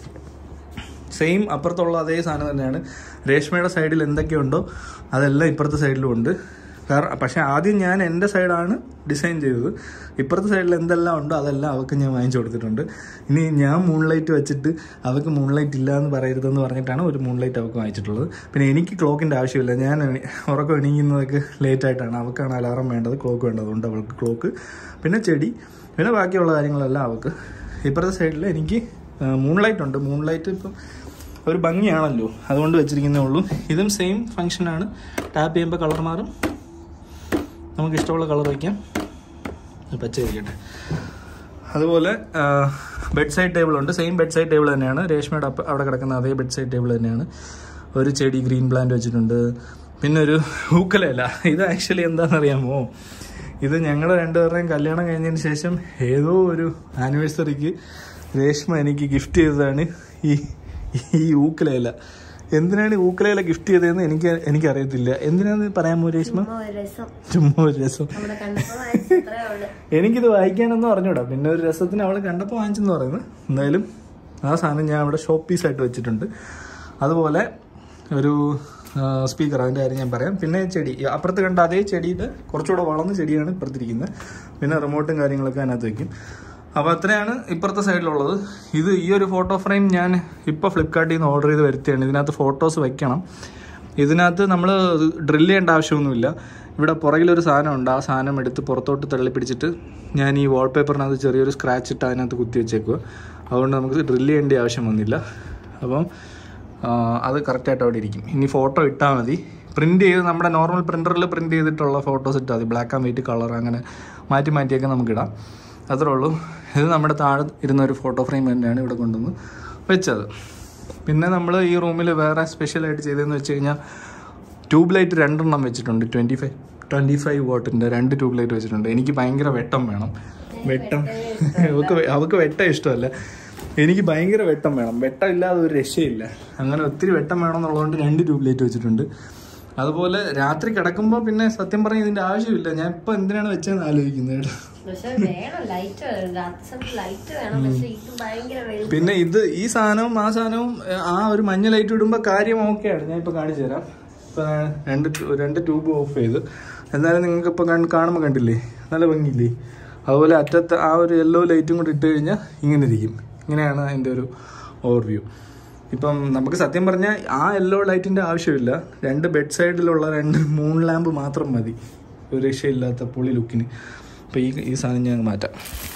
സെയിം അപ്പുറത്തുള്ള അതേ സാധനം തന്നെയാണ് രേഷ്മയുടെ സൈഡിൽ എന്തൊക്കെയുണ്ടോ അതെല്ലാം ഇപ്പുറത്തെ സൈഡിലും ഉണ്ട് കാരണം പക്ഷേ ആദ്യം ഞാൻ എൻ്റെ സൈഡാണ് ഡിസൈൻ ചെയ്തത് ഇപ്പുറത്തെ സൈഡിൽ എന്തെല്ലാം ഉണ്ടോ അതെല്ലാം അവൾക്ക് ഞാൻ വാങ്ങിച്ചു കൊടുത്തിട്ടുണ്ട് ഇനി ഞാൻ മൂൺലൈറ്റ് വെച്ചിട്ട് അവൾക്ക് മൂൺലൈറ്റ് ഇല്ല എന്ന് പറയരുതെന്ന് പറഞ്ഞിട്ടാണ് ഒരു മൂൺലൈറ്റ് അവൾക്ക് വാങ്ങിച്ചിട്ടുള്ളത് പിന്നെ എനിക്ക് ക്ലോക്കിൻ്റെ ആവശ്യമില്ല ഞാൻ എണി- ഉറക്കം എണീക്കുന്നതൊക്കെ ലേറ്റ് ആയിട്ടാണ് അവൾക്കാണ് അലാറം വേണ്ടത് ക്ലോക്ക് വേണ്ടത് അതുകൊണ്ട് അവൾക്ക് ക്ലോക്ക് പിന്നെ ചെടി പിന്നെ ബാക്കിയുള്ള കാര്യങ്ങളെല്ലാം അവൾക്ക് ഇപ്പുറത്തെ സൈഡിൽ എനിക്ക് മൂൺലൈറ്റ് ഉണ്ട് മൂൺലൈറ്റ് ഇപ്പം ഒരു ഭംഗിയാണല്ലോ അതുകൊണ്ട് വെച്ചിരിക്കുന്നേ ഉള്ളൂ ഇതും സെയിം ഫങ്ഷനാണ് ടാപ്പ് ചെയ്യുമ്പോൾ കളർ മാറും നമുക്ക് ഇഷ്ടമുള്ള കളർ വയ്ക്കാം ഇത് പച്ച ഇരിക്കട്ടെ അതുപോലെ ബെഡ് സൈഡ് ടേബിൾ ഉണ്ട് സെയിം ബെഡ് സൈഡ് ടേബിൾ തന്നെയാണ് രേഷ്മയുടെ അപ്പ- അവിടെ കിടക്കുന്ന അതേ ബെഡ് സൈഡ് ടേബിൾ തന്നെയാണ് ഒരു ചെടി ഗ്രീൻ പ്ലാന്റ് വെച്ചിട്ടുണ്ട് പിന്നെ ഒരു ഊക്കലല്ല ഇത് ആക്ച്വലി എന്താണെന്നറിയാമോ ഇത് ഞങ്ങളുടെ രണ്ടുപേരുടെയും കല്യാണം കഴിഞ്ഞതിന് ശേഷം ഏതോ ഒരു ആനിവേഴ്സറിക്ക് രേഷ്മ എനിക്ക് ഗിഫ്റ്റ് ചെയ്തതാണ് ഈ ഈ ഊക്കലയില എന്തിനാണ് ഈ ഊക്കലയില ഗിഫ്റ്റ് ചെയ്തതെന്ന് എനിക്ക് എനിക്കറിയത്തില്ല എന്തിനാന്ന് പറയാമോ രേഷ്മ ചുമ്മാ ഒരു രസം ചുമ്മാ ഒരു രസം നമ്മുടെ കണ്ടപ്പോ വായിച്ചത്രേ ഉള്ളു എനിക്കിത് വായിക്കാനൊന്നും അറിഞ്ഞൂടാ പിന്നെ ഒരു രസത്തിന് അവൾ കണ്ടപ്പോൾ വാങ്ങിച്ചെന്ന് പറയുന്നത് എന്തായാലും ആ സാധനം ഞാൻ അവിടെ ഷോപ്പ് പീസായിട്ട് വെച്ചിട്ടുണ്ട് അതുപോലെ ഒരു സ്പീക്കർ അതിൻ്റെ കാര്യം ഞാൻ പറയാം പിന്നെ ചെടി ഈ അപ്പുറത്ത് കണ്ട അതേ ചെടിയുടെ കുറച്ചുകൂടെ വളർന്ന ചെടിയാണ് ഇപ്പുറത്തിരിക്കുന്നത് പിന്നെ റിമോട്ടും കാര്യങ്ങളൊക്കെ അതിനകത്ത് വയ്ക്കും അപ്പോൾ അത്രയാണ് ഇപ്പുറത്തെ സൈഡിലുള്ളത് ഇത് ഈ ഒരു ഫോട്ടോ ഫ്രെയിം ഞാൻ ഇപ്പോൾ ഫ്ലിപ്കാർട്ടിൽ നിന്ന് ഓർഡർ ചെയ്ത് വരുത്തിയാണ് ഇതിനകത്ത് ഫോട്ടോസ് വെക്കണം ഇതിനകത്ത് നമ്മൾ ഡ്രിൽ ചെയ്യേണ്ട ആവശ്യമൊന്നുമില്ല ഇവിടെ പുറകിലൊരു സാധനം ഉണ്ട് ആ സാധനം എടുത്ത് പുറത്തോട്ട് തള്ളി പിടിച്ചിട്ട് ഞാൻ ഈ വാൾപേപ്പറിനകത്ത് ചെറിയൊരു സ്ക്രാച്ച് ഇട്ട് അതിനകത്ത് കുത്തി വെച്ചേക്കുക അതുകൊണ്ട് നമുക്ക് ഡ്രിൽ ചെയ്യേണ്ട ആവശ്യം വന്നില്ല അപ്പം ആ, അത് കറക്റ്റായിട്ട് അവിടെ ഇരിക്കും ഇനി ഫോട്ടോ ഇട്ടാൽ മതി പ്രിൻറ്റ് ചെയ്ത് നമ്മുടെ നോർമൽ പ്രിൻ്ററിൽ പ്രിൻറ്റ് ചെയ്തിട്ടുള്ള ഫോട്ടോസ് ഇട്ടാൽ മതി ബ്ലാക്ക് ആൻഡ് വൈറ്റ് കളർ അങ്ങനെ മാറ്റി മാറ്റിയൊക്കെ നമുക്കിടാം അത്രേ ഉള്ളൂ ഇത് നമ്മുടെ താഴെ ഇരുന്ന ഒരു ഫോട്ടോ ഫ്രെയിം തന്നെയാണ് ഇവിടെ കൊണ്ടുവന്ന് വെച്ചത് പിന്നെ നമ്മൾ ഈ റൂമിൽ വേറെ സ്പെഷ്യലായിട്ട് ചെയ്തതെന്ന് വെച്ച് കഴിഞ്ഞാൽ ട്യൂബ് ലൈറ്റ് രണ്ടെണ്ണം വെച്ചിട്ടുണ്ട് ട്വൻറ്റി ഫൈവ് ട്വൻറ്റി ഫൈവ് വാട്ടിൻ്റെ രണ്ട് ട്യൂബ് ലൈറ്റ് വെച്ചിട്ടുണ്ട് എനിക്ക് ഭയങ്കര വെട്ടം വേണം വെട്ടം അവൾക്ക് വെ- അവൾക്ക് വെട്ടം ഇഷ്ടമല്ല എനിക്ക് ഭയങ്കര വെട്ടം വേണം വെട്ടം ഇല്ലാതെ ഒരു രക്ഷയില്ല അങ്ങനെ ഒത്തിരി വെട്ടം വേണം എന്നുള്ളതുകൊണ്ട് രണ്ട് ട്യൂബ് ലൈറ്റ് വെച്ചിട്ടുണ്ട് അതുപോലെ രാത്രി കിടക്കുമ്പോൾ പിന്നെ സത്യം പറഞ്ഞാൽ ഇതിൻ്റെ ആവശ്യമില്ല ഞാൻ ഇപ്പോൾ എന്തിനാണ് വെച്ചതെന്ന് ആലോചിക്കുന്നത് കേട്ടോ പക്ഷെ വേണം ലൈറ്റ് രാത്രി സമയത്ത് ലൈറ്റ് വേണം പക്ഷെ ഇത് ഭയങ്കര വെയിൽ പിന്നെ ഇത് ഈ സാധനവും ആ സാധനവും ഏഹ്, ആ ഒരു മഞ്ഞ ലൈറ്റ് ഇടുമ്പോൾ കാര്യം ഓക്കെയാണ് ഞാൻ ഇപ്പോൾ കാണിച്ചു തരാം ഇപ്പം ഞാൻ രണ്ട് ട്യൂ- രണ്ട് ട്യൂബ് ഓഫ് ചെയ്ത് എന്നാലും നിങ്ങൾക്ക് ഇപ്പോൾ കാണുമ്പോൾ കണ്ടില്ലേ നല്ല ഭംഗിയില്ലേ അതുപോലെ അറ്റത്ത് ആ ഒരു യെല്ലോ ലൈറ്റും കൂടി ഇട്ട് കഴിഞ്ഞാൽ ഇങ്ങനെ ഇരിക്കും ഇങ്ങനെയാണ് അതിൻ്റെ ഒരു ഓവർവ്യൂ ഇപ്പം നമുക്ക് സത്യം പറഞ്ഞാൽ ആ യെല്ലോ ലൈറ്റിൻ്റെ ആവശ്യമില്ല രണ്ട് ബെഡ് സൈഡിലുള്ള രണ്ട് മൂൺ ലാമ്പ് മാത്രം മതി ഒരു രക്ഷയില്ലാത്ത പൊളി ലുക്കിന് അപ്പോൾ ഈ ഈ സാധനം ഞാൻ മാറ്റാം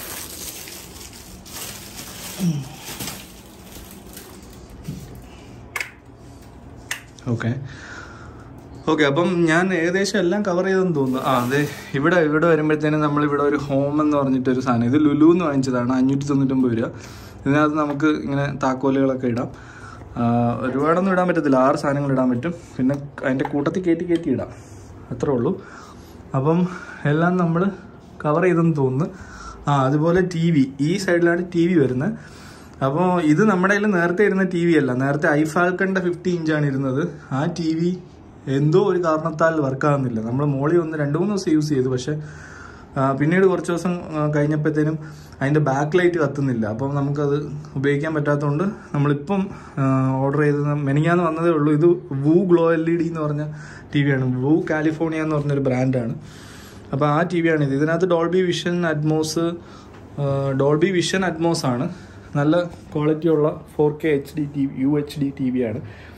ഓക്കെ ഓക്കെ അപ്പം ഞാൻ ഏകദേശം എല്ലാം കവർ ചെയ്തെന്ന് തോന്നുന്നു ആ അതെ ഇവിടെ ഇവിടെ വരുമ്പോഴത്തേനും നമ്മൾ ഇവിടെ ഒരു ഹോം എന്ന് പറഞ്ഞിട്ട് ഒരു സാധനം ഇത് ലുലു എന്ന് വാങ്ങിച്ചതാണ് അഞ്ഞൂറ്റി തൊണ്ണൂറ്റൊമ്പത് രൂപ ഇതിനകത്ത് നമുക്ക് ഇങ്ങനെ താക്കോലുകളൊക്കെ ഇടാം ആ, ഒരുപാടൊന്നും ഇടാൻ പറ്റത്തില്ല ആറ് സാധനങ്ങൾ ഇടാൻ പറ്റും പിന്നെ അതിൻ്റെ കൂട്ടത്തിൽ കയറ്റി കയറ്റി ഇടാം അത്രേ ഉള്ളൂ അപ്പം എല്ലാം നമ്മൾ കവർ ചെയ്തെന്ന് തോന്നുന്നു ആ അതുപോലെ ടി വി ഈ സൈഡിലാണ് ടി വി വരുന്നത് അപ്പോൾ ഇത് നമ്മുടെ കയ്യിൽ നേരത്തെ ഇരുന്ന ടി വി അല്ല നേരത്തെ ഐഫാൽക്കണിൻ്റെ ഫിഫ്റ്റി ഇഞ്ചാണ് ഇരുന്നത് ആ ടി വി എന്തോ ഒരു കാരണത്താൽ വർക്കാകുന്നില്ല നമ്മൾ മോളിൽ ഒന്ന് രണ്ട് മൂന്ന് ദിവസം യൂസ് ചെയ്തു പക്ഷേ ആ, പിന്നീട് കുറച്ച് ദിവസം ആ, കഴിഞ്ഞപ്പോഴത്തേനും അതിൻ്റെ ബാക്ക് ലൈറ്റ് കത്തുന്നില്ല അപ്പം നമുക്കത് ഉപയോഗിക്കാൻ പറ്റാത്തതുകൊണ്ട് നമ്മളിപ്പം ഓർഡർ ചെയ്തത് മെനിങ്ങാന്ന് വന്നതേ ഉള്ളൂ ഇത് Vu Glow L E D എന്ന് പറഞ്ഞ ടി വിയാണ് വൂ കാലിഫോർണിയ എന്ന് പറഞ്ഞൊരു ബ്രാൻഡാണ് അപ്പോൾ ആ ടി വിയാണ് ഇത് ഇതിനകത്ത് Dolby Vision Atmos Dolby Vision Atmos ആണ് നല്ല ക്വാളിറ്റി ഉള്ള four K H D T U H D T V ആണ്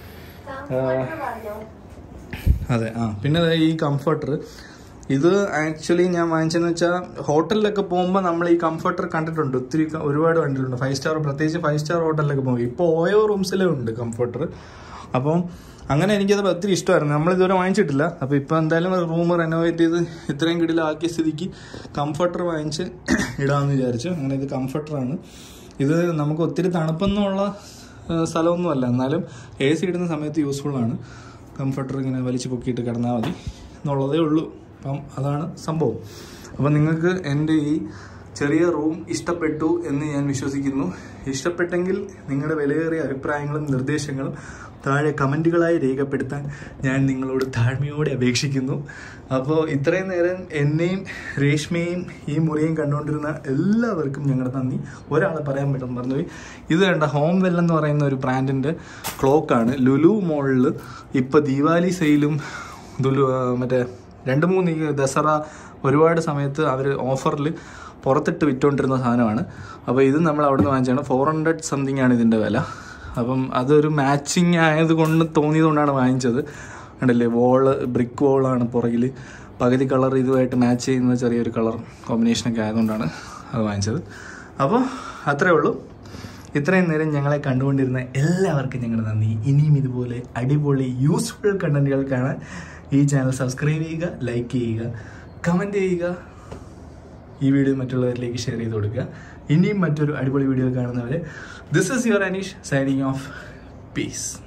അതെ ആ പിന്നെ ദേ ഈ കംഫർട്ടർ ഇത് ആക്ച്വലി ഞാൻ വാങ്ങിച്ചതെന്ന് വെച്ചാൽ ഹോട്ടലിലൊക്കെ പോകുമ്പോൾ നമ്മൾ ഈ കംഫർട്ടർ കണ്ടിട്ടുണ്ട് ഒത്തിരി ക- ഒരുപാട് കണ്ടിട്ടുണ്ട് ഫൈവ് സ്റ്റാർ പ്രത്യേകിച്ച് ഫൈവ് സ്റ്റാർ ഹോട്ടലിലൊക്കെ പോകും ഇപ്പോൾ ഓയോ റൂംസിലേ ഉണ്ട് കംഫർട്ടർ അപ്പം അങ്ങനെ എനിക്കത് ഒത്തിരി ഇഷ്ടമായിരുന്നു നമ്മൾ ഇതുവരെ വാങ്ങിച്ചിട്ടില്ല അപ്പോൾ ഇപ്പോൾ എന്തായാലും റൂം റെനോവേറ്റ് ചെയ്ത് ഇത്രയും കിടിലാക്കിയ സ്ഥിതിക്ക് കംഫർട്ടർ വാങ്ങിച്ച് ഇടാമെന്ന് വിചാരിച്ചു അങ്ങനെ ഇത് കംഫർട്ടറാണ് ഇത് നമുക്ക് ഒത്തിരി തണുപ്പൊന്നുമുള്ള ഏഹ്, സ്ഥലമൊന്നുമല്ല എന്നാലും എ സി ഇടുന്ന സമയത്ത് യൂസ്ഫുൾ ആണ് കംഫർട്ടർ ഇങ്ങനെ വലിച്ചു പൊക്കിയിട്ട് കിടന്നാൽ മതി എന്നുള്ളതേ ഉള്ളൂ അപ്പം അതാണ് സംഭവം അപ്പം നിങ്ങൾക്ക് എൻ്റെ ഈ ചെറിയ റൂം ഇഷ്ടപ്പെട്ടു എന്ന് ഞാൻ വിശ്വസിക്കുന്നു ഇഷ്ടപ്പെട്ടെങ്കിൽ നിങ്ങളുടെ വിലയേറിയ അഭിപ്രായങ്ങളും നിർദ്ദേശങ്ങളും താഴെ കമൻറ്റുകളായി രേഖപ്പെടുത്താൻ ഞാൻ നിങ്ങളോട് താഴ്മയോടെ അപേക്ഷിക്കുന്നു അപ്പോൾ ഇത്രയും നേരം എന്നെയും രേഷ്മയും ഈ മുറിയും കണ്ടുകൊണ്ടിരുന്ന എല്ലാവർക്കും ഞങ്ങളുടെ നന്ദി ഒരാളെ പറയാൻ പറ്റും പറഞ്ഞുപോയി ഇത് കണ്ട ഹോം വെൽ എന്ന് പറയുന്ന ഒരു ബ്രാൻഡിൻ്റെ ക്ലോക്കാണ് ലുലു മോളിൽ ഇപ്പോൾ ദീപാവലി സെയിലും ദുലു ആ, മറ്റേ രണ്ട് മൂന്ന് ഈ ദസറ ഒരുപാട് സമയത്ത് അവർ ഓഫറിൽ പുറത്തിട്ട് വിറ്റുകൊണ്ടിരുന്ന സാധനമാണ് അപ്പോൾ ഇത് നമ്മൾ അവിടെ നിന്ന് വാങ്ങിച്ചാണ് ഫോർ ഹൺഡ്രഡ് സംതിങ് ആണ് ഇതിൻ്റെ വില അപ്പം അതൊരു മാച്ചിങ് ആയതുകൊണ്ട് തോന്നിയതുകൊണ്ടാണ് വാങ്ങിച്ചത് കണ്ടില്ലേ വോള് ബ്രിക്ക് വോളാണ് പുറകിൽ പകുതി കളർ ഇതുമായിട്ട് മാച്ച് ചെയ്യുന്ന ചെറിയൊരു കളർ കോമ്പിനേഷനൊക്കെ ആയതുകൊണ്ടാണ് അത് വാങ്ങിച്ചത് അപ്പോൾ അത്രേ ഉള്ളൂ ഇത്രയും നേരം ഞങ്ങളെ കണ്ടുകൊണ്ടിരുന്ന എല്ലാവർക്കും ഞങ്ങളുടെ നന്ദി ഇനിയും ഇതുപോലെ അടിപൊളി യൂസ്ഫുൾ കണ്ടന്റുകൾ കാണാൻ ഈ ചാനൽ സബ്സ്ക്രൈബ് ചെയ്യുക ലൈക്ക് ചെയ്യുക കമൻറ്റ് ചെയ്യുക ഈ വീഡിയോ മറ്റുള്ളവരിലേക്ക് ഷെയർ ചെയ്ത് കൊടുക്കുക ഇനിയും മറ്റൊരു അടിപൊളി വീഡിയോ കാണുന്നവരെ this is your Aneesh signing off piece